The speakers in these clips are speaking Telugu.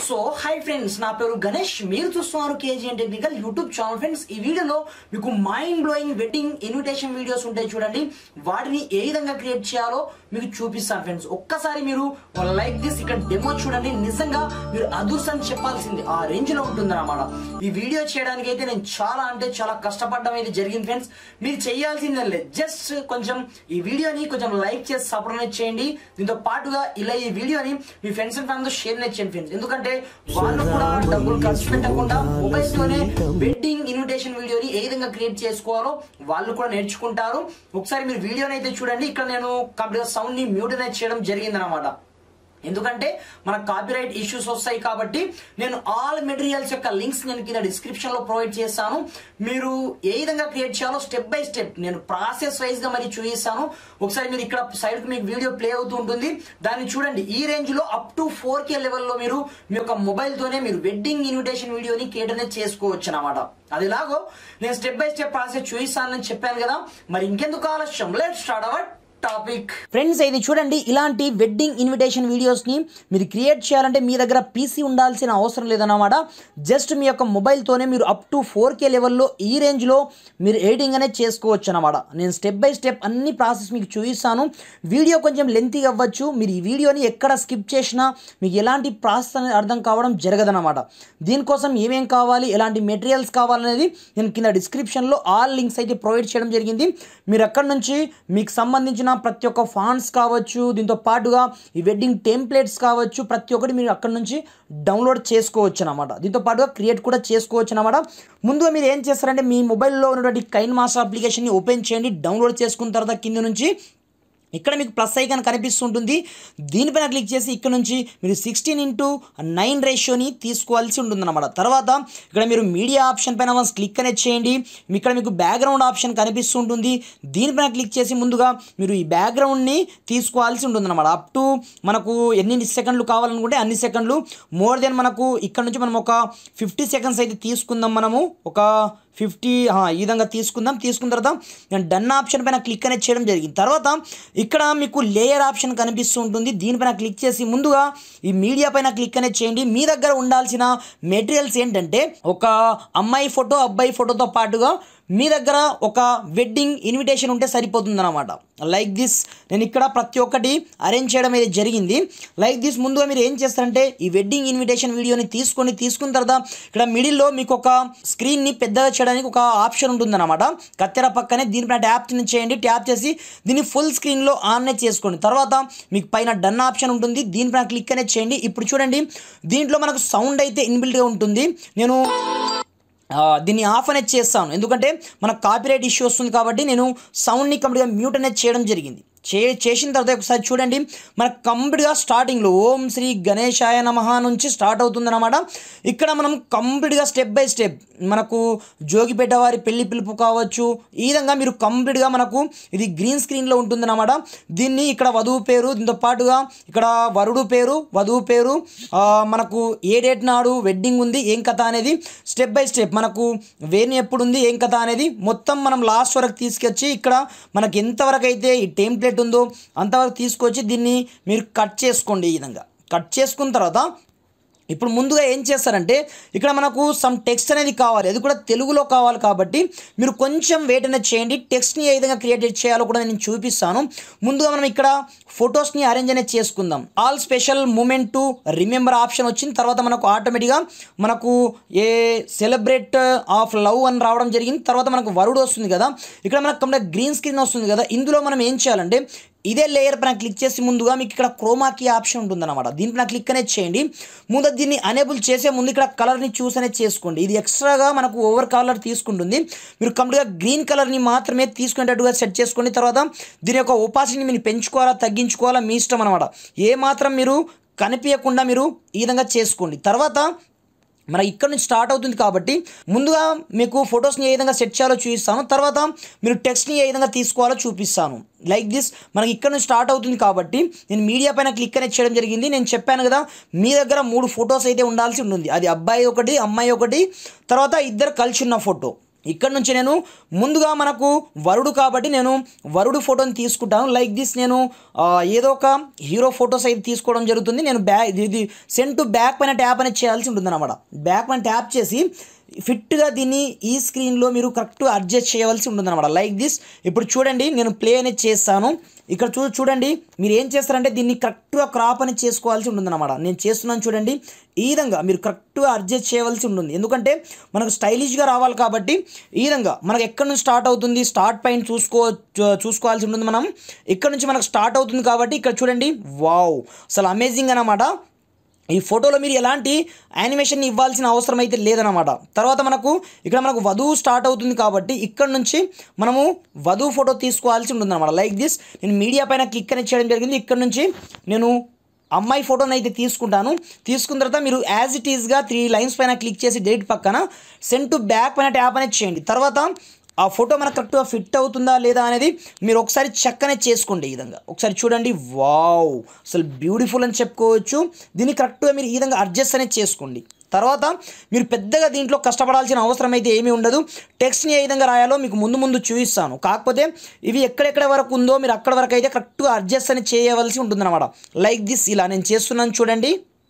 సో హై ఫ్రెండ్స్ నా పేరు గణేష్ మీరు చూస్తున్నారు KGN technical YouTube channel friends ఈ వీడియోలో మీకు mind blowing wedding invitation videos ఉంటాయి చూడండి వాటిని ఏ విధంగా క్రియేట్ చేయాలో మీకు చూపిస్తాను ఫ్రెండ్స్ ఒక్కసారి మీరు లైక్ దిస్ ఇక్కడ డెమో చూడండి నిజంగా మీరు అదృష్టం చెప్పాల్సింది ఆ రేంజ్ లో ఉంటుంది ఈ వీడియో చేయడానికి అయితే నేను చాలా అంటే చాలా కష్టపడడం అయితే జరిగింది ఫ్రెండ్స్ మీరు చేయాల్సిందే లేదు జస్ట్ కొంచెం ఈ వీడియోని కొంచెం లైక్ చేసి సపోర్ట్ చేయండి దీంతో పాటుగా ఇలా ఈ వీడియోని మీ ఫ్రెండ్స్ అండ్ ఫ్యామిలీ షేర్ చేయండి ఫ్రెండ్స్ ఎందుకంటే వాళ్ళు కూడా డబ్బులు ఖర్చు పెట్టకుండా మొబైల్ తోనే వెడ్డింగ్ ఇన్విటేషన్ వీడియోని ఏ విధంగా క్రియేట్ చేసుకోవాలో వాళ్ళు కూడా నేర్చుకుంటారు ఒకసారి మీరు వీడియోని అయితే చూడండి ఇక్కడ నేను కంప్లీట్ సౌండ్ ని మ్యూట్ అనేది చేయడం జరిగింది అనమాట ఎందుకంటే మన కాపీరైట్ ఇష్యూస్ వస్తాయి కాబట్టి నేను ఆల్ మెటీరియల్స్ యొక్క లింక్స్ నేను కింద డిస్క్రిప్షన్ లో ప్రొవైడ్ చేస్తాను మీరు ఏ విధంగా క్రియేట్ చేయాలో స్టెప్ బై స్టెప్ నేను ప్రాసెస్ వైజ్ గా మరి చూపిస్తాను ఒకసారి మీరు ఇక్కడ సైడ్ కి మీకు వీడియో ప్లే అవుతూ ఉంటుంది దాన్ని చూడండి ఈ రేంజ్ లో అప్ టు ఫోర్ కే లెవెల్లో మీరు మీ యొక్క మొబైల్ తోనే మీరు వెడ్డింగ్ ఇన్విటేషన్ వీడియోని క్రియేట్ అనేది చేసుకోవచ్చు అనమాట అది ఎలాగో నేను స్టెప్ బై స్టెప్ ప్రాసెస్ చూపిస్తానని చెప్పాను కదా మరి ఇంకెందుకు ఆలస్యం let start our topic friends ఇది చూడండి ఇలాంటి వెడ్డింగ్ ఇన్విటేషన్ వీడియోస్ని మీరు క్రియేట్ చేయాలంటే మీ దగ్గర పీసీ ఉండాల్సిన అవసరం లేదన్నమాట జస్ట్ మీ యొక్క మొబైల్తోనే మీరు అప్ టు ఫోర్ కే లెవెల్లో ఈ రేంజ్లో మీరు ఎడిటింగ్ అనేది చేసుకోవచ్చు అనమాట నేను స్టెప్ బై స్టెప్ అన్ని ప్రాసెస్ మీకు చూపిస్తాను వీడియో కొంచెం లెంతీగా అవ్వచ్చు మీరు ఈ వీడియోని ఎక్కడ స్కిప్ చేసినా మీకు ఎలాంటి ప్రాసెస్ అనేది అర్థం కావడం జరగదన్నమాట దీనికోసం ఏమేం కావాలి ఎలాంటి మెటీరియల్స్ కావాలనేది నేను కింద డిస్క్రిప్షన్లో ఆల్ లింక్స్ అయితే ప్రొవైడ్ చేయడం జరిగింది మీరు అక్కడ నుంచి మీకు సంబంధించిన ప్రతి ఒక్క ఫాంట్స్ కావచ్చు దీంతో పాటుగా ఈ వెడ్డింగ్ టెంప్లెట్స్ కావచ్చు ప్రతి ఒక్కటి మీరు అక్కడ నుంచి డౌన్లోడ్ చేసుకోవచ్చు అనమాట దీంతో పాటుగా క్రియేట్ కూడా చేసుకోవచ్చు అనమాట ముందుగా మీరు ఏం చేస్తారంటే మీ మొబైల్లో ఉన్నటువంటి కైన్ మాస్టర్ అప్లికేషన్ని ఓపెన్ చేయండి డౌన్లోడ్ చేసుకున్న తర్వాత కింద నుంచి ఇక్కడ మీకు ప్లస్ ఐకాన్ కనిపిస్తుంటుంది దీనిపైన క్లిక్ చేసి ఇక్కడ నుంచి మీరు సిక్స్టీన్ ఇంటూ నైన్ రేషియోని తీసుకోవాల్సి ఉంటుందన్నమాట తర్వాత ఇక్కడ మీరు మీడియా ఆప్షన్ పైన వన్స్ క్లిక్ అనేది చేయండి ఇక్కడ మీకు బ్యాక్గ్రౌండ్ ఆప్షన్ కనిపిస్తుంటుంది దీనిపైన క్లిక్ చేసి ముందుగా మీరు ఈ బ్యాక్గ్రౌండ్ని తీసుకోవాల్సి ఉంటుందన్నమాట అప్ టు మనకు ఎన్ని సెకండ్లు కావాలనుకుంటే అన్ని సెకండ్లు మోర్ దెన్ మనకు ఇక్కడ నుంచి మనం ఒక ఫిఫ్టీ సెకండ్స్ అయితే తీసుకుందాం మనము ఒక ఫిఫ్టీ ఈ విధంగా తీసుకుందాం తీసుకున్న తర్వాత నేను డన్ ఆప్షన్ పైన క్లిక్ అనేది చేయడం జరిగింది తర్వాత ఇక్కడ మీకు లేయర్ ఆప్షన్ కనిపిస్తూ ఉంటుంది దీనిపైన క్లిక్ చేసి ముందుగా ఈ మీడియా పైన క్లిక్ అనేది చేయండి మీ దగ్గర ఉండాల్సిన మెటీరియల్స్ ఏంటంటే ఒక అమ్మాయి ఫోటో అబ్బాయి ఫోటోతో పాటుగా మీ దగ్గర ఒక వెడ్డింగ్ ఇన్విటేషన్ ఉంటే సరిపోతుంది అనమాట లైక్ దిస్ నేను ఇక్కడ ప్రతి ఒక్కటి అరేంజ్ చేయడం అయితే జరిగింది లైక్ దిస్ ముందుగా మీరు ఏం చేస్తారంటే ఈ వెడ్డింగ్ ఇన్విటేషన్ వీడియోని తీసుకొని తీసుకున్న తర్వాత ఇక్కడ మిడిల్లో మీకు ఒక స్క్రీన్ని పెద్దగా చేయడానికి ఒక ఆప్షన్ ఉంటుందన్నమాట కత్తెర పక్కనే దీనిపైన ట్యాప్ చేయండి ట్యాప్ చేసి దీన్ని ఫుల్ స్క్రీన్లో ఆన్ చేసుకోండి తర్వాత మీకు పైన డన్ ఆప్షన్ ఉంటుంది దీనిపైన క్లిక్ అనేది చేయండి ఇప్పుడు చూడండి దీంట్లో మనకు సౌండ్ అయితే ఇన్బిల్ట్గా ఉంటుంది నేను దీన్ని ఆఫ్ అనేది చేస్తాను ఎందుకంటే మనకు కాపీరైట్ ఇష్యూ వస్తుంది కాబట్టి నేను సౌండ్ని కంప్లీట్గా మ్యూట్ అనేది చేయడం జరిగింది చే చేసిన తర్వాత ఒకసారి చూడండి మనకు కంప్లీట్గా స్టార్టింగ్లో ఓం శ్రీ గణేశాయ నమ నుంచి స్టార్ట్ అవుతుందన్నమాట ఇక్కడ మనం కంప్లీట్గా స్టెప్ బై స్టెప్ మనకు జోగిపేట వారి పెళ్లి పిలుపు కావచ్చు ఈ విధంగా మీరు కంప్లీట్గా మనకు ఇది గ్రీన్ స్క్రీన్లో ఉంటుందన్నమాట దీన్ని ఇక్కడ వధువు పేరు దీంతో పాటుగా ఇక్కడ వరుడు పేరు వధువు పేరు మనకు ఏ డేట్ నాడు వెడ్డింగ్ ఉంది ఏం కథ అనేది స్టెప్ బై స్టెప్ మనకు వేణి ఎప్పుడు ఉంది ఏం కథ అనేది మొత్తం మనం లాస్ట్ వరకు తీసుకొచ్చి ఇక్కడ మనకి ఎంతవరకు అయితే ఈ టెంప్లెట్ ఉందో అంతవరకు తీసుకొచ్చి దీన్ని మీరు కట్ చేసుకోండి ఈ విధంగా కట్ చేసుకున్న తర్వాత ఇప్పుడు ముందుగా ఏం చేస్తారంటే ఇక్కడ మనకు సమ్ టెక్స్ట్ అనేది కావాలి అది కూడా తెలుగులో కావాలి కాబట్టి మీరు కొంచెం వెయిట్ అనేది చేయండి టెక్స్ట్ని ఏ విధంగా క్రియేట్ చేయాలో కూడా నేను చూపిస్తాను ముందుగా మనం ఇక్కడ ఫొటోస్ని అరేంజ్ అనేది చేసుకుందాం all special moment to remember option వచ్చిన తర్వాత మనకు ఆటోమేటిక్గా మనకు ఏ సెలబ్రేట్ ఆఫ్ లవ్ అని రావడం జరిగింది తర్వాత మనకు వరుడు వస్తుంది కదా ఇక్కడ మనకు కంప్లీట్ గ్రీన్ స్క్రీన్ వస్తుంది కదా ఇందులో మనం ఏం చేయాలంటే ఇదే లేయర్ పైన క్లిక్ చేసి ముందుగా మీకు ఇక్కడ క్రోమాకి ఆప్షన్ ఉంటుందన్నమాట దీనిపైన క్లిక్ అనేది చేయండి ముందు దీన్ని అనేబుల్ చేసే ముందు ఇక్కడ కలర్ని చూస్ అనేది చేసుకోండి ఇది ఎక్స్ట్రాగా మనకు ఓవర్ కలర్ తీసుకుంటుంది మీరు కంప్లీట్గా గ్రీన్ కలర్ని మాత్రమే తీసుకునేటట్టుగా సెట్ చేసుకోండి తర్వాత దీని యొక్క ఉపాసిని మీరు పెంచుకోవాలా తగ్గించుకోవాలా మీ ఇష్టం అనమాట ఏ మాత్రం మీరు కనిపించకుండా మీరు ఈ విధంగా చేసుకోండి తర్వాత మన ఇక్కడ నుంచి స్టార్ట్ అవుతుంది కాబట్టి ముందుగా మీకు ఫొటోస్ని ఏ విధంగా సెట్ చేయాలో చూపిస్తాను తర్వాత మీరు టెక్స్ట్ని ఏ విధంగా తీసుకోవాలో చూపిస్తాను లైక్ దిస్ మనకి ఇక్కడ నుంచి స్టార్ట్ అవుతుంది కాబట్టి నేను మీడియా పైన క్లిక్ అనేది చేయడం జరిగింది నేను చెప్పాను కదా మీ దగ్గర మూడు ఫొటోస్ అయితే ఉండాల్సి ఉంటుంది అది అబ్బాయి ఒకటి అమ్మాయి ఒకటి తర్వాత ఇద్దరు కలిసి ఉన్న ఫోటో ఇక్కడ నుంచి నేను ముందుగా మనకు వరుడు కాబట్టి నేను వరుడు ఫోటోని తీసుకుంటాను లైక్ దిస్ నేను ఆ, ఏదో ఒక హీరో ఫొటోస్ అయితే తీసుకోవడం జరుగుతుంది నేను బ్యాక్ ఇది సెండ్ టు బ్యాక్ పైన ట్యాప్ అనేది చేయాల్సి ఉంటుంది అనమాట బ్యాక్ పైన ట్యాప్ చేసి ఫిట్గా దీన్ని ఈ స్క్రీన్లో మీరు కరెక్ట్ అడ్జస్ట్ చేయవలసి ఉంటుంది అనమాట లైక్ దిస్ ఇప్పుడు చూడండి నేను ప్లే అనేది చేస్తాను ఇక్కడ చూ చూడండి మీరు ఏం చేస్తారంటే దీన్ని కరెక్ట్గా క్రాప్ అనేది చేసుకోవాల్సి ఉంటుంది అనమాట నేను చేస్తున్నాను చూడండి ఈ విధంగా మీరు కరెక్ట్గా అడ్జస్ట్ చేయవలసి ఉంటుంది ఎందుకంటే మనకు స్టైలిష్గా రావాలి కాబట్టి ఈ విధంగా మనకు ఎక్కడి నుంచి స్టార్ట్ అవుతుంది స్టార్ట్ పాయింట్ చూసుకో చూ- చూసుకోవాల్సి ఉంటుంది మనం ఇక్కడ నుంచి మనకు స్టార్ట్ అవుతుంది కాబట్టి ఇక్కడ చూడండి వావ్ అసలు అమేజింగ్ అనమాట ఈ ఫోటోలో మీరు ఎలాంటి యానిమేషన్ ఇవ్వాల్సిన అవసరం అయితే లేదనమాట తర్వాత మనకు ఇక్కడ మనకు వధువు స్టార్ట్ అవుతుంది కాబట్టి ఇక్కడ నుంచి మనము వధువు ఫోటో తీసుకోవాల్సి ఉంటుంది అనమాట లైక్ దిస్ నేను మీడియా పైన క్లిక్ అనేది చేయడం జరిగింది ఇక్కడ నుంచి నేను అమ్మాయి ఫోటోని అయితే తీసుకుంటాను తీసుకున్న తర్వాత మీరు యాజ్ ఇట్ ఈస్గా త్రీ లైన్స్ పైన క్లిక్ చేసి డేట్ పక్కన సెండ్ టు బ్యాక్ పైన ట్యాప్ అనేది చేయండి తర్వాత ఆ ఫోటో మనకు కరెక్ట్గా ఫిట్ అవుతుందా లేదా అనేది మీరు ఒకసారి చెక్ అనేది చేసుకోండి ఈ విధంగా ఒకసారి చూడండి వావ్ అసలు బ్యూటిఫుల్ అని చెప్పుకోవచ్చు దీన్ని కరెక్ట్గా మీరు ఈ విధంగా అడ్జస్ట్ అనేది చేసుకోండి తర్వాత మీరు పెద్దగా దీంట్లో కష్టపడాల్సిన అవసరం అయితే ఏమీ ఉండదు టెక్స్ట్ని ఏ విధంగా రాయాలో మీకు ముందు ముందు చూపిస్తాను కాకపోతే ఇవి ఎక్కడెక్కడ వరకు ఉందో మీరు అక్కడ వరకు అయితే కరెక్ట్గా అడ్జస్ట్ అని చేయవలసి ఉంటుందన్నమాట లైక్ దిస్ ఇలా నేను చేస్తున్నాను చూడండి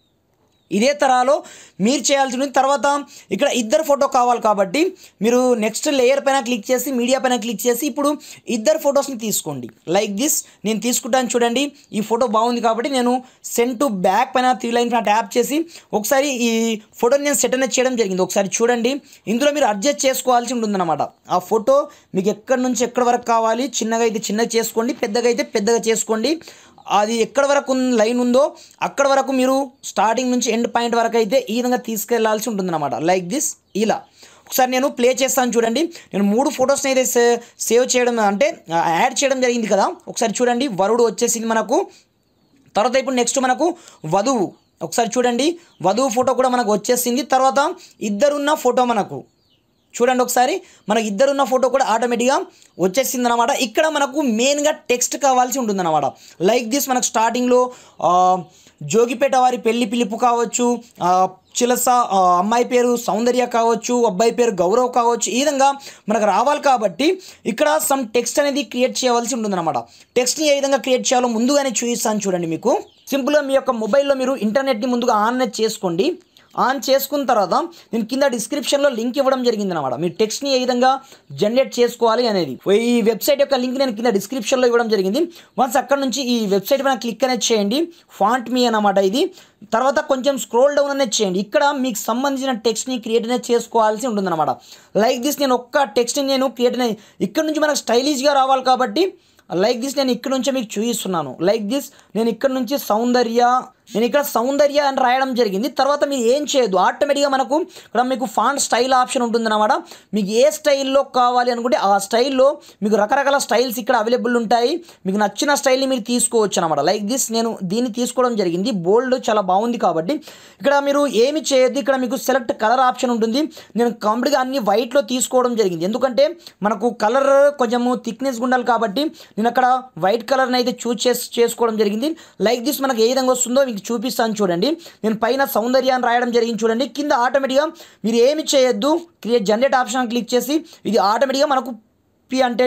ఇదే తరాలో మీరు చేయాల్సి ఉంటుంది తర్వాత ఇక్కడ ఇద్దరు ఫోటో కావాలి కాబట్టి మీరు నెక్స్ట్ లేయర్ పైన క్లిక్ చేసి మీడియా పైన క్లిక్ చేసి ఇప్పుడు ఇద్దరు ఫొటోస్ని తీసుకోండి లైక్ దిస్ నేను తీసుకుంటాను చూడండి ఈ ఫోటో బాగుంది కాబట్టి నేను సెండ్ టు బ్యాక్ పైన త్రీ లైన్ పైన ట్యాప్ చేసి ఒకసారి ఈ ఫోటోని నేను సెట్ అనేది చేయడం జరిగింది ఒకసారి చూడండి ఇందులో మీరు అడ్జస్ట్ చేసుకోవాల్సి ఉంటుందన్నమాట ఆ ఫోటో మీకు ఎక్కడి నుంచి ఎక్కడి వరకు కావాలి చిన్నగా అయితే చిన్నగా చేసుకోండి పెద్దగా అయితే పెద్దగా చేసుకోండి అది ఎక్కడ వరకు ఉన్న లైన్ ఉందో అక్కడ వరకు మీరు స్టార్టింగ్ నుంచి ఎండ్ పాయింట్ వరకు అయితే ఈ విధంగా తీసుకెళ్లాల్సి ఉంటుందన్నమాట లైక్ దిస్ ఇలా ఒకసారి నేను ప్లే చేస్తాను చూడండి నేను మూడు ఫొటోస్ని అయితే సే- సేవ్ చేయడం అంటే ఆ, యాడ్ చేయడం జరిగింది కదా ఒకసారి చూడండి వరుడు వచ్చేసింది మనకు తర్వాత ఇప్పుడు నెక్స్ట్ మనకు వధువు ఒకసారి చూడండి వధువు ఫోటో కూడా మనకు వచ్చేసింది తర్వాత ఇద్దరున్న ఫోటో మనకు చూడండి ఒకసారి మనకు ఇద్దరున్న ఫోటో కూడా ఆటోమేటిక్గా వచ్చేసింది అనమాట ఇక్కడ మనకు మెయిన్గా టెక్స్ట్ కావాల్సి ఉంటుందన్నమాట లైక్ దిస్ మనకు స్టార్టింగ్లో ఆ, జోగిపేట వారి పెళ్లి పిలుపు కావచ్చు ఆ, చిలస ఆ, అమ్మాయి పేరు సౌందర్య కావచ్చు అబ్బాయి పేరు గౌరవ్ కావచ్చు ఈ విధంగా మనకు రావాలి కాబట్టి ఇక్కడ సమ్ టెక్స్ట్ అనేది క్రియేట్ చేయవలసి ఉంటుందన్నమాట టెక్స్ట్ని ఏ విధంగా క్రియేట్ చేయాలో ముందుగానే చూపిస్తాను చూడండి మీకు సింపుల్గా మీ యొక్క మొబైల్లో మీరు ఇంటర్నెట్ని ముందుగా ఆన్ అనేది చేసుకోండి ఆన్ చేసుకున్న తర్వాత నేను కింద డిస్క్రిప్షన్లో లింక్ ఇవ్వడం జరిగింది అనమాట మీరు టెక్స్ట్ని ఏ విధంగా జనరేట్ చేసుకోవాలి అనేది ఈ వెబ్సైట్ యొక్క లింక్ నేను కింద డిస్క్రిప్షన్లో ఇవ్వడం జరిగింది వన్స్ అక్కడ నుంచి ఈ వెబ్సైట్ పైన క్లిక్ అనేది చేయండి ఫాంట్ మీ అనమాట ఇది తర్వాత కొంచెం స్క్రోల్ డౌన్ అనేది చేయండి ఇక్కడ మీకు సంబంధించిన టెక్స్ట్ని క్రియేట్ అనేది చేసుకోవాల్సి ఉంటుందన్నమాట లైక్ దిస్ నేను ఒక్క టెక్స్ట్ని నేను క్రియేట్ అనేది ఇక్కడ నుంచి మనకు స్టైలిష్గా రావాలి కాబట్టి లైక్ దిస్ నేను ఇక్కడ నుంచే మీకు చూపిస్తున్నాను లైక్ దిస్ నేను ఇక్కడ నుంచి సౌందర్య నేను ఇక్కడ సౌందర్య అని రాయడం జరిగింది తర్వాత మీరు ఏం చేయొద్దు ఆటోమేటిక్గా మనకు ఇక్కడ మీకు ఫాంట్ స్టైల్ ఆప్షన్ ఉంటుందన్నమాట మీకు ఏ స్టైల్లో కావాలి అనుకుంటే ఆ స్టైల్లో మీకు రకరకాల స్టైల్స్ ఇక్కడ అవైలబుల్ ఉంటాయి మీకు నచ్చిన స్టైల్ని మీరు తీసుకోవచ్చు అనమాట లైక్ దిస్ నేను దీన్ని తీసుకోవడం జరిగింది బోల్డ్ చాలా బాగుంది కాబట్టి ఇక్కడ మీరు ఏమి చేయొద్దు ఇక్కడ మీకు సెలెక్ట్ కలర్ ఆప్షన్ ఉంటుంది నేను కంప్లీట్గా అన్ని వైట్లో తీసుకోవడం జరిగింది ఎందుకంటే మనకు కలర్ కొంచెము థిక్నెస్ ఉండాలి కాబట్టి నేను అక్కడ వైట్ కలర్ని అయితే చూస్ చేసి చేసుకోవడం జరిగింది లైక్ దిస్ మనకు ఏ విధంగా వస్తుందో మీకు చూపిస్తాను చూడండి నేను పైన సౌందర్య అని రాయడం జరిగింది చూడండి కింద ఆటోమేటిక్గా మీరు ఏమి చేయొద్దు క్రియేట్ జనరేట్ ఆప్షన్ క్లిక్ చేసి ఇది ఆటోమేటిక్గా మనకు పి అంటే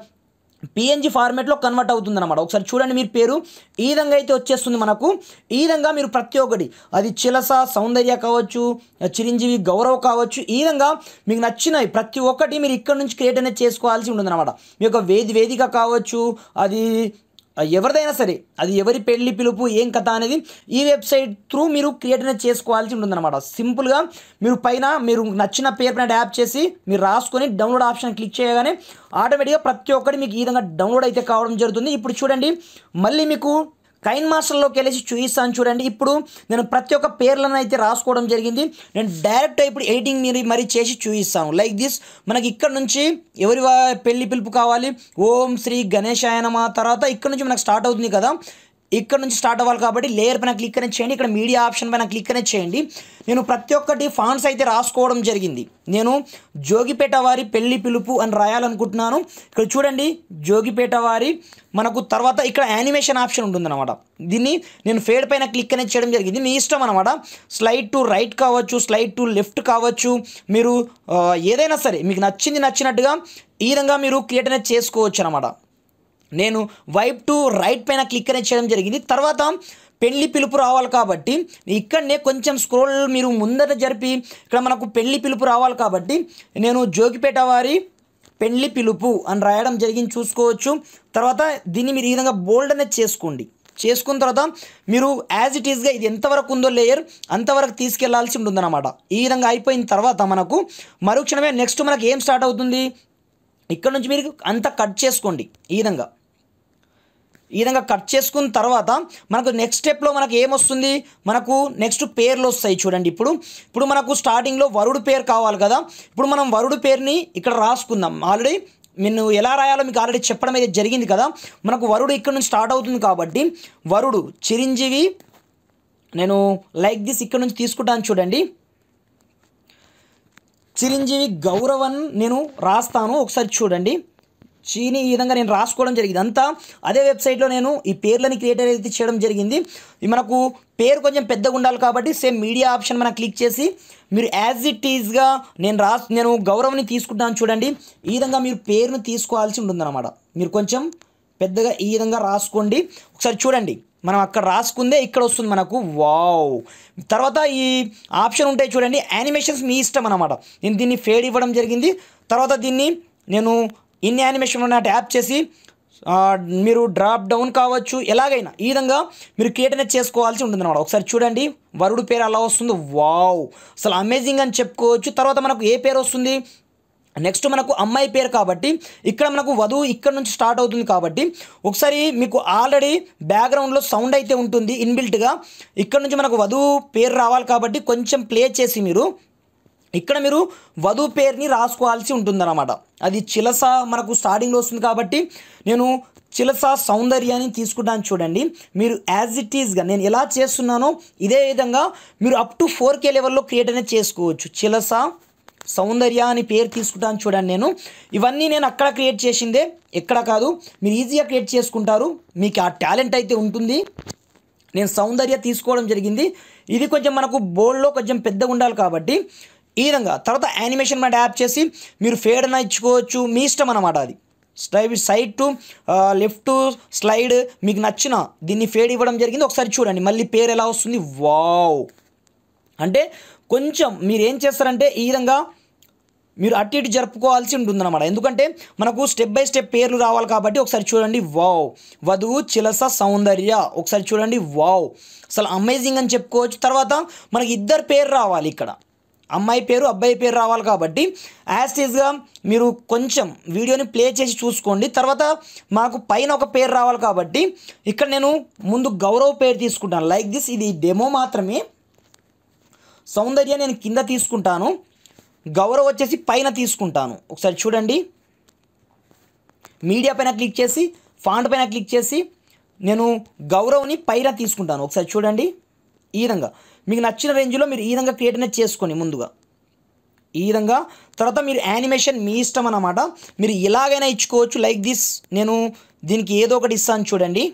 పిఎన్జి ఫార్మేట్లో కన్వర్ట్ అవుతుంది అనమాట ఒకసారి చూడండి మీరు పేరు ఈ విధంగా అయితే వచ్చేస్తుంది మనకు ఈ విధంగా మీరు ప్రతి ఒక్కటి అది చిలస సౌందర్య కావచ్చు చిరంజీవి గౌరవ్ కావచ్చు ఈ విధంగా మీకు నచ్చినవి ప్రతి ఒక్కటి మీరు ఇక్కడ నుంచి క్రియేట్ అనేది చేసుకోవాల్సి ఉంటుంది అనమాట మీ యొక్క వేది వేదిక కావచ్చు అది ఎవరిదైనా సరే అది ఎవరి పెళ్లి పిలుపు ఏం కథ అనేది ఈ వెబ్సైట్ త్రూ మీరు క్రియేట్ అనేది చేసుకోవాల్సి ఉంటుందన్నమాట సింపుల్గా మీరు పైన మీరు నచ్చిన పేరు పైన ట్యాప్ చేసి మీరు రాసుకొని డౌన్లోడ్ ఆప్షన్ క్లిక్ చేయగానే ఆటోమేటిక్గా ప్రతి ఒక్కటి మీకు ఈ విధంగా డౌన్లోడ్ అయితే కావడం జరుగుతుంది ఇప్పుడు చూడండి మళ్ళీ మీకు కైన్ మాస్టర్లోకి వెళ్ళేసి చూపిస్తాను చూడండి ఇప్పుడు నేను ప్రతి ఒక్క పేర్లను అయితే రాసుకోవడం జరిగింది నేను డైరెక్ట్ ఇప్పుడు ఎడిటింగ్ మీరు మరి చేసి చూపిస్తాను లైక్ దిస్ మనకి ఇక్కడ నుంచి ఎవరి వా- పెళ్లి పిలుపు కావాలి ఓం శ్రీ గణేశాయ నమ తర్వాత ఇక్కడ నుంచి మనకు స్టార్ట్ అవుతుంది కదా ఇక్కడ నుంచి స్టార్ట్ అవ్వాలి కాబట్టి లేయర్ పైన క్లిక్ అనేది చేయండి ఇక్కడ మీడియా ఆప్షన్ పైన క్లిక్ అనేది చేయండి నేను ప్రతి ఒక్కటి ఫాంట్స్ అయితే రాసుకోవడం జరిగింది నేను జోగిపేట వారి పెళ్లి పిలుపు అని రాయాలనుకుంటున్నాను ఇక్కడ చూడండి జోగిపేట వారి మనకు తర్వాత ఇక్కడ యానిమేషన్ ఆప్షన్ ఉంటుందన్నమాట దీన్ని నేను ఫేడ్ పైన క్లిక్ అనేది చేయడం జరిగింది మీ ఇష్టం అనమాట స్లైడ్ టు రైట్ కావచ్చు స్లైడ్ టు లెఫ్ట్ కావచ్చు మీరు ఆ, ఏదైనా సరే మీకు నచ్చింది నచ్చినట్టుగా ఈ విధంగా మీరు క్రియేట్ అనేది చేసుకోవచ్చు అనమాట నేను వైప్ టు రైట్ పైన క్లిక్ అనేది చేయడం జరిగింది తర్వాత పెళ్లి పిలుపు రావాలి కాబట్టి ఇక్కడనే కొంచెం స్క్రోల్ మీరు ముందట జరిపి ఇక్కడ మనకు పెళ్లి పిలుపు రావాలి కాబట్టి నేను జోగిపేట వారి పెళ్లి పిలుపు అని రాయడం జరిగింది చూసుకోవచ్చు తర్వాత దీన్ని మీరు ఈ విధంగా బోల్డ్ అనేది చేసుకోండి చేసుకున్న తర్వాత మీరు యాజ్ ఇట్ ఈస్గా ఇది ఎంతవరకు ఉందో లేయర్ అంతవరకు తీసుకెళ్లాల్సి ఉంటుందన్నమాట ఈ విధంగా అయిపోయిన తర్వాత మనకు మరుక్షణమే నెక్స్ట్ మనకు ఏం స్టార్ట్ అవుతుంది ఇక్కడ నుంచి మీరు అంతా కట్ చేసుకోండి ఈ విధంగా ఈ విధంగా కట్ చేసుకున్న తర్వాత మనకు నెక్స్ట్ స్టెప్లో మనకు ఏమొస్తుంది మనకు నెక్స్ట్ పేర్లు వస్తాయి చూడండి ఇప్పుడు ఇప్పుడు మనకు స్టార్టింగ్లో వరుడు పేరు కావాలి కదా ఇప్పుడు మనం వరుడు పేరుని ఇక్కడ రాసుకుందాం ఆల్రెడీ నేను ఎలా రాయాలో మీకు ఆల్రెడీ చెప్పడం అయితే జరిగింది కదా మనకు వరుడు ఇక్కడ నుంచి స్టార్ట్ అవుతుంది కాబట్టి వరుడు చిరంజీవి నేను లైక్ దిస్ ఇక్కడ నుంచి తీసుకుంటాను చూడండి చిరంజీవి గౌరవన్ నేను రాస్తాను ఒకసారి చూడండి చీని ఈ విధంగా నేను రాసుకోవడం జరిగింది అంతా అదే వెబ్సైట్లో నేను ఈ పేర్లని క్రియేట్ అయితే చేయడం జరిగింది ఇది మనకు పేరు కొంచెం పెద్దగా ఉండాలి కాబట్టి సేమ్ మీడియా ఆప్షన్ మనం క్లిక్ చేసి మీరు యాజ్ ఇట్ ఈజ్గా నేను రాస్ నేను గౌరవని తీసుకుంటాను చూడండి ఈ విధంగా మీరు పేరును తీసుకోవాల్సి ఉంటుందన్నమాట మీరు కొంచెం పెద్దగా ఈ విధంగా రాసుకోండి ఒకసారి చూడండి మనం అక్కడ రాసుకుందే ఇక్కడ వస్తుంది మనకు వావ్ తర్వాత ఈ ఆప్షన్ ఉంటాయి చూడండి యానిమేషన్స్ మీ ఇష్టం అనమాట నేను దీన్ని ఫేడ్ ఇవ్వడం జరిగింది తర్వాత దీన్ని నేను ఇన్ యానిమేషన్ ఉన్న ట్యాప్ చేసి ఆ, మీరు డ్రాప్ డౌన్ కావచ్చు ఎలాగైనా ఈ విధంగా మీరు క్రియేట్ అనేది చేసుకోవాల్సి ఉంటుంది అనమాట ఒకసారి చూడండి వరుడు పేరు అలా వస్తుంది వావ్ అసలు అమేజింగ్ అని చెప్పుకోవచ్చు తర్వాత మనకు ఏ పేరు వస్తుంది నెక్స్ట్ మనకు అమ్మాయి పేరు కాబట్టి ఇక్కడ మనకు వధువు ఇక్కడ నుంచి స్టార్ట్ అవుతుంది కాబట్టి ఒకసారి మీకు ఆల్రెడీ బ్యాక్గ్రౌండ్లో సౌండ్ అయితే ఉంటుంది ఇన్బిల్ట్గా ఇక్కడ నుంచి మనకు వధువు పేరు రావాలి కాబట్టి కొంచెం ప్లే చేసి మీరు ఇక్కడ మీరు వధువు పేరుని రాసుకోవాల్సి ఉంటుందన్నమాట అది చిలస మనకు స్టార్టింగ్లో వస్తుంది కాబట్టి నేను చిలస సౌందర్యాన్ని తీసుకుంటాను చూడండి మీరు యాజ్ ఇట్ ఈస్గా నేను ఎలా చేస్తున్నానో ఇదే విధంగా మీరు అప్ టు ఫోర్ కే లెవెల్లో క్రియేట్ అనేది చేసుకోవచ్చు చిలస సౌందర్య అని పేరు తీసుకుంటాను చూడండి నేను ఇవన్నీ నేను అక్కడ క్రియేట్ చేసిందే ఎక్కడ కాదు మీరు ఈజీగా క్రియేట్ చేసుకుంటారు మీకు ఆ టాలెంట్ అయితే ఉంటుంది నేను సౌందర్య తీసుకోవడం జరిగింది ఇది కొంచెం మనకు బోల్డ్లో కొంచెం పెద్దగా ఉండాలి కాబట్టి ఈ విధంగా తర్వాత యానిమేషన్ మాట యాప్ చేసి మీరు ఫేడ్ అయినా ఇచ్చుకోవచ్చు మీ ఇష్టం అనమాట అది స్టైవ్ side to left to slide మీకు నచ్చిన దీన్ని ఫేడ్ ఇవ్వడం జరిగింది ఒకసారి చూడండి మళ్ళీ పేరు ఎలా వస్తుంది వావ్ అంటే కొంచెం మీరు ఏం చేస్తారంటే ఈ విధంగా మీరు అటు ఇటు జరుపుకోవాల్సి ఉంటుందన్నమాట ఎందుకంటే మనకు స్టెప్ బై స్టెప్ పేర్లు రావాలి కాబట్టి ఒకసారి చూడండి వావ్ వధువు చిలస సౌందర్య ఒకసారి చూడండి వావ్ అసలు అమేజింగ్ అని చెప్పుకోవచ్చు తర్వాత మనకి ఇద్దరు పేరు రావాలి ఇక్కడ అమ్మాయి పేరు అబ్బాయి పేరు రావాలి కాబట్టి యాస్టీస్గా మీరు కొంచెం వీడియోని ప్లే చేసి చూసుకోండి తర్వాత మాకు పైన ఒక పేరు రావాలి కాబట్టి ఇక్కడ నేను ముందు గౌరవ్ పేరు తీసుకుంటాను లైక్ దిస్ ఇది డెమో మాత్రమే సౌందర్య నేను కింద తీసుకుంటాను గౌరవ్ వచ్చేసి పైన తీసుకుంటాను ఒకసారి చూడండి మీడియా పైన క్లిక్ చేసి ఫాంట్ పైన క్లిక్ చేసి నేను గౌరవ్ని పైన తీసుకుంటాను ఒకసారి చూడండి ఈ విధంగా మీకు నచ్చిన రేంజ్లో మీరు ఈ విధంగా క్రియేట్ అనేది చేసుకోండి ముందుగా ఈ విధంగా తర్వాత మీరు యానిమేషన్ మీ ఇష్టం అన్నమాట మీరు ఎలాగైనా ఇచ్చుకోవచ్చు లైక్ దిస్ నేను దీనికి ఏదో ఒకటి ఇస్తాను చూడండి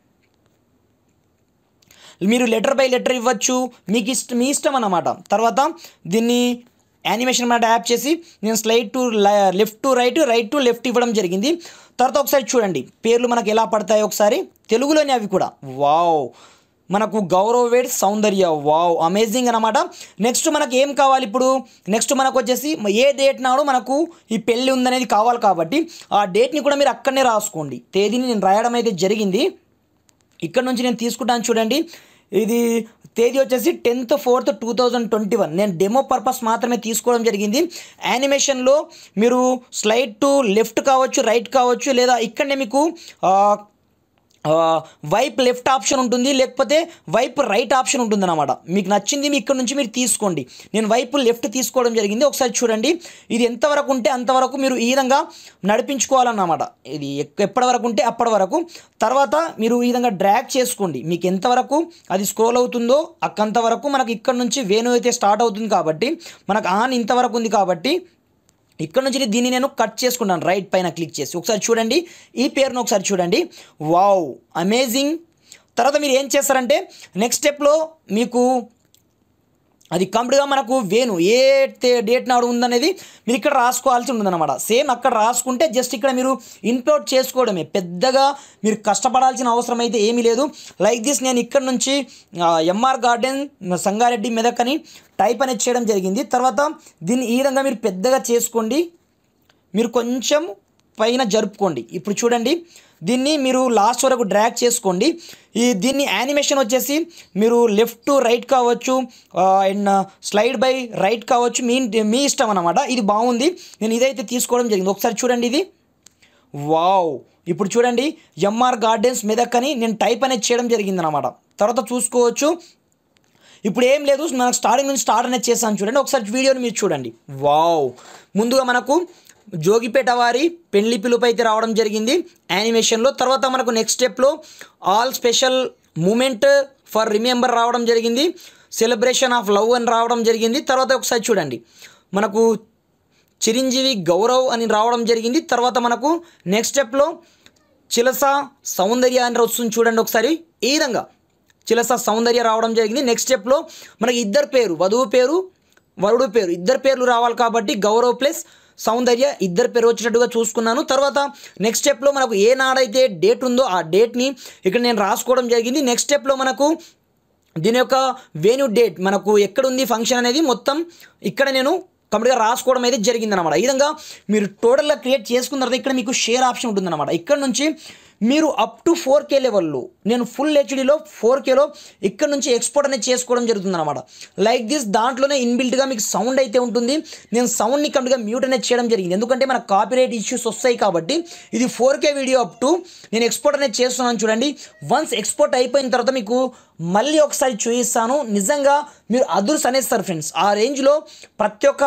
మీరు లెటర్ బై లెటర్ ఇవ్వచ్చు మీకు ఇష్టం మీ ఇష్టం అన్నమాట తర్వాత దీన్ని యానిమేషన్ మాట యాప్ చేసి నేను slide to left to right right to left ఇవ్వడం జరిగింది తర్వాత ఒకసారి చూడండి పేర్లు మనకు ఎలా పడతాయో ఒకసారి తెలుగులోనే అవి కూడా వావ్ మనకు Gaurav wed Soundarya wow amazing అనమాట నెక్స్ట్ మనకు ఏం కావాలి ఇప్పుడు నెక్స్ట్ మనకు వచ్చేసి ఏ డేట్ నాడు మనకు ఈ పెళ్ళి ఉందనేది కావాలి కాబట్టి ఆ డేట్ని కూడా మీరు అక్కడనే రాసుకోండి తేదీని నేను రాయడం అయితే జరిగింది ఇక్కడ నుంచి నేను తీసుకుంటాను చూడండి ఇది తేదీ వచ్చేసి tenth fourth two thousand twenty one నేను డెమో పర్పస్ మాత్రమే తీసుకోవడం జరిగింది యానిమేషన్లో మీరు స్లైడ్ టు లెఫ్ట్ కావచ్చు రైట్ కావచ్చు లేదా ఇక్కడనే మీకు ఆ, వైప్ లెఫ్ట్ ఆప్షన్ ఉంటుంది లేకపోతే వైప్ రైట్ ఆప్షన్ ఉంటుంది అనమాట మీకు నచ్చింది మీ ఇక్కడ నుంచి మీరు తీసుకోండి నేను వైపు లెఫ్ట్ తీసుకోవడం జరిగింది ఒకసారి చూడండి ఇది ఎంతవరకు ఉంటే అంతవరకు మీరు ఈ విధంగా నడిపించుకోవాలన్నమాట ఇది ఎక్- ఎప్పటి వరకు ఉంటే అప్పటి వరకు తర్వాత మీరు ఈ విధంగా డ్రాగ్ చేసుకోండి మీకు ఎంతవరకు అది స్క్రోల్ అవుతుందో అక్కంత వరకు మనకు ఇక్కడ నుంచి వేణు అయితే స్టార్ట్ అవుతుంది కాబట్టి మనకు ఆన్ ఇంతవరకు ఉంది కాబట్టి ఇక్కడ నుంచి దీన్ని నేను కట్ చేసుకుంటాను రైట్ పైన క్లిక్ చేసి ఒకసారి చూడండి ఈ పేరును ఒకసారి చూడండి వావ్ అమేజింగ్ తర్వాత మీరు ఏం చేస్తారంటే నెక్స్ట్ స్టెప్లో మీకు అది కంప్లీట్గా మనకు వేణు ఏ తే- డేట్ నాడు ఉందనేది మీరు ఇక్కడ రాసుకోవాల్సి ఉంటుందన్నమాట సేమ్ అక్కడ రాసుకుంటే జస్ట్ ఇక్కడ మీరు ఇన్పుట్ చేసుకోవడమే పెద్దగా మీరు కష్టపడాల్సిన అవసరం అయితే ఏమీ లేదు లైక్ దిస్ నేను ఇక్కడ నుంచి ఎంఆర్ గార్డెన్ సంగారెడ్డి మెదక్ అని టైప్ అనేది చేయడం జరిగింది తర్వాత దీన్ని ఈ విధంగా మీరు పెద్దగా చేసుకోండి మీరు కొంచెం పైన జరుపుకోండి ఇప్పుడు చూడండి దీన్ని మీరు లాస్ట్ వరకు డ్రాగ్ చేసుకోండి ఈ దీన్ని యానిమేషన్ వచ్చేసి మీరు లెఫ్ట్ టు రైట్ కావచ్చు అండ్ స్లైడ్ బై రైట్ కావచ్చు మీ మీ ఇష్టం అన్నమాట ఇది బాగుంది నేను ఇదైతే తీసుకోవడం జరిగింది ఒకసారి చూడండి ఇది వావ్ ఇప్పుడు చూడండి ఎంఆర్ గార్డెన్స్ మెదక్ అని నేను టైప్ అనేది చేయడం జరిగింది అనమాట తర్వాత చూసుకోవచ్చు ఇప్పుడు ఏం లేదు మనకు స్టార్టింగ్ నుంచి స్టార్ట్ అనేది చేస్తాను చూడండి ఒకసారి వీడియోని మీరు చూడండి వావ్ ముందుగా మనకు జోగిపేట వారి పెళ్లి పిలుపు అయితే రావడం జరిగింది యానిమేషన్లో తర్వాత మనకు నెక్స్ట్ స్టెప్లో all special moment for remember రావడం జరిగింది సెలబ్రేషన్ ఆఫ్ లవ్ అని రావడం జరిగింది తర్వాత ఒకసారి చూడండి మనకు చిరంజీవి గౌరవ్ అని రావడం జరిగింది తర్వాత మనకు నెక్స్ట్ స్టెప్లో చిలస సౌందర్య అని వస్తుంది చూడండి ఒకసారి ఈ విధంగా చిలస సౌందర్య రావడం జరిగింది నెక్స్ట్ స్టెప్లో మనకి ఇద్దరు పేరు వధువు పేరు వరుడు పేరు ఇద్దరు పేర్లు రావాలి కాబట్టి గౌరవ్ ప్లస్ సౌందర్య ఇద్దరు పేరు వచ్చేటట్టుగా చూసుకున్నాను తర్వాత నెక్స్ట్ స్టెప్లో మనకు ఏ నాడైతే డేట్ ఉందో ఆ డేట్ని ఇక్కడ నేను రాసుకోవడం జరిగింది నెక్స్ట్ స్టెప్లో మనకు దీని యొక్క వేన్యూ డేట్ మనకు ఎక్కడ ఉంది ఫంక్షన్ అనేది మొత్తం ఇక్కడ నేను కంప్లీట్గా రాసుకోవడం అయితే జరిగిందనమాట ఈ విధంగా మీరు టోటల్గా క్రియేట్ చేసుకున్న తర్వాత ఇక్కడ మీకు షేర్ ఆప్షన్ ఉంటుందన్నమాట ఇక్కడ నుంచి మీరు అప్ టు ఫోర్ కే లెవెల్లో నేను ఫుల్ హెచ్డీలో ఫోర్ కేలో ఇక్కడ నుంచి ఎక్స్పోర్ట్ అనేది చేసుకోవడం జరుగుతుంది అనమాట లైక్ దిస్ దాంట్లోనే ఇన్బిల్ట్గా మీకు సౌండ్ అయితే ఉంటుంది నేను సౌండ్ని కంప్లీట్గా మ్యూట్ అనేది చేయడం జరిగింది ఎందుకంటే మన కాపీరైట్ ఇష్యూస్ వస్తాయి కాబట్టి ఇది four K video up to నేను ఎక్స్పోర్ట్ అనేది చేస్తున్నాను చూడండి వన్స్ ఎక్స్పోర్ట్ అయిపోయిన తర్వాత మీకు మళ్ళీ ఒకసారి చూపిస్తాను నిజంగా మీరు అదుర్స్ అనేస్తారు ఫ్రెండ్స్ ఆ రేంజ్లో ప్రతి ఒక్క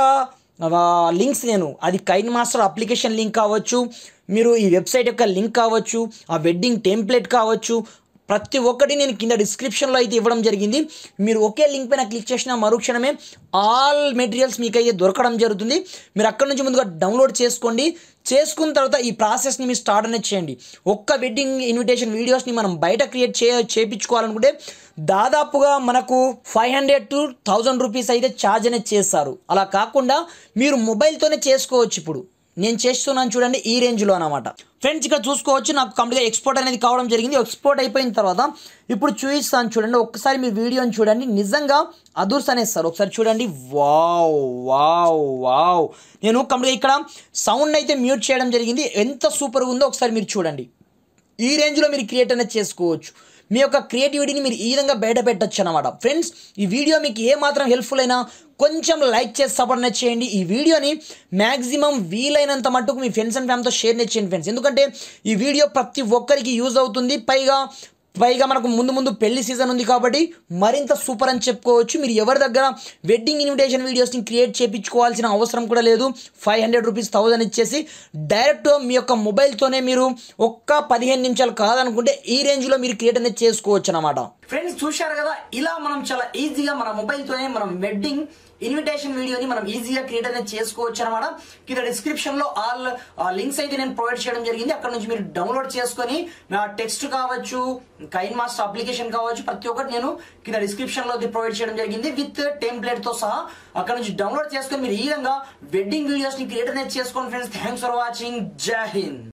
లింక్స్ నేను అది కైన్ మాస్టర్ అప్లికేషన్ లింక్ కావచ్చు మీరు ఈ వెబ్సైట్ యొక్క లింక్ కావచ్చు ఆ వెడ్డింగ్ టెంప్లెట్ కావచ్చు ప్రతి ఒక్కటి నేను కింద డిస్క్రిప్షన్లో అయితే ఇవ్వడం జరిగింది మీరు ఒకే లింక్ పైన క్లిక్ చేసిన మరుక్షణమే ఆల్ మెటీరియల్స్ మీకు అయితే దొరకడం జరుగుతుంది మీరు అక్కడ నుంచి ముందుగా డౌన్లోడ్ చేసుకోండి చేసుకున్న తర్వాత ఈ ప్రాసెస్ని మీరు స్టార్ట్ అనేది చేయండి ఒక్క వెడ్డింగ్ ఇన్విటేషన్ వీడియోస్ని మనం బయట క్రియేట్ చే చేయించుకోవాలనుకుంటే దాదాపుగా మనకు five hundred to thousand rupees అయితే ఛార్జ్ అనేది చేస్తారు అలా కాకుండా మీరు మొబైల్తోనే చేసుకోవచ్చు ఇప్పుడు నేను చేస్తున్నాను చూడండి ఈ రేంజ్లో అనమాట ఫ్రెండ్స్ ఇక్కడ చూసుకోవచ్చు నాకు కంప్లీట్గా ఎక్స్పోర్ట్ అనేది కావడం జరిగింది ఎక్స్పోర్ట్ అయిపోయిన తర్వాత ఇప్పుడు చూపిస్తాను చూడండి ఒక్కసారి మీ వీడియోని చూడండి నిజంగా అదుర్స్ అనేస్తారు ఒకసారి చూడండి వావ్ వావ్ వావ్ నేను కంప్లీట్గా ఇక్కడ సౌండ్ అయితే మ్యూట్ చేయడం జరిగింది ఎంత సూపర్గా ఉందో ఒకసారి మీరు చూడండి ఈ రేంజ్లో మీరు క్రియేట్ అనేది చేసుకోవచ్చు మీ యొక్క క్రియేటివిటీని మీరు ఈ విధంగా బయట పెట్టచ్చు అనమాట ఫ్రెండ్స్ ఈ వీడియో మీకు ఏ మాత్రం హెల్ప్ఫుల్ అయినా కొంచెం లైక్ చేసి సపోర్ట్ అనేది చేయండి ఈ వీడియోని మ్యాక్సిమం వీలైనంత మట్టుకు మీ ఫ్రెండ్స్ అండ్ ఫ్యామిలీతో షేర్ అనేది చేయండి ఫ్రెండ్స్ ఎందుకంటే ఈ వీడియో ప్రతి ఒక్కరికి యూజ్ అవుతుంది పైగా పైగా మనకు ముందు ముందు పెళ్లి సీజన్ ఉంది కాబట్టి మరింత సూపర్ అని చెప్పుకోవచ్చు మీరు ఎవరి దగ్గర వెడ్డింగ్ ఇన్విటేషన్ వీడియోస్ని క్రియేట్ చేయించుకోవాల్సిన అవసరం కూడా లేదు ఫైవ్ హండ్రెడ్ రూపీస్ థౌసండ్ ఇచ్చేసి డైరెక్ట్ మీ యొక్క మొబైల్తోనే మీరు ఒక్క పదిహేను నిమిషాలు కాదనుకుంటే ఈ రేంజ్లో మీరు క్రియేట్ అనేది చేసుకోవచ్చు అనమాట ఫ్రెండ్స్ చూశారు కదా ఇలా మనం చాలా ఈజీగా మన మొబైల్తోనే మనం వెడ్డింగ్ ఇన్విటేషన్ వీడియోని మనం ఈజీగా క్రియేట్ అనేది చేసుకోవచ్చు అనమాట కింద డిస్క్రిప్షన్ లో ఆల్ లింక్స్ అయితే నేను ప్రొవైడ్ చేయడం జరిగింది అక్కడ నుంచి మీరు డౌన్లోడ్ చేసుకొని నా టెక్స్ట్ కావచ్చు కైన్ మాస్టర్ అప్లికేషన్ కావచ్చు ప్రతి ఒక్కటి నేను కింద డిస్క్రిప్షన్ లో ప్రొవైడ్ చేయడం జరిగింది విత్ టెంప్లెట్ తో సహా అక్కడ నుంచి డౌన్లోడ్ చేసుకొని మీరు ఈ విధంగా వెడ్డింగ్ వీడియోస్ ని క్రియేట్ అనేది చేసుకోండి ఫ్రెండ్స్ థ్యాంక్స్ ఫర్ వాచింగ్ జై హింద్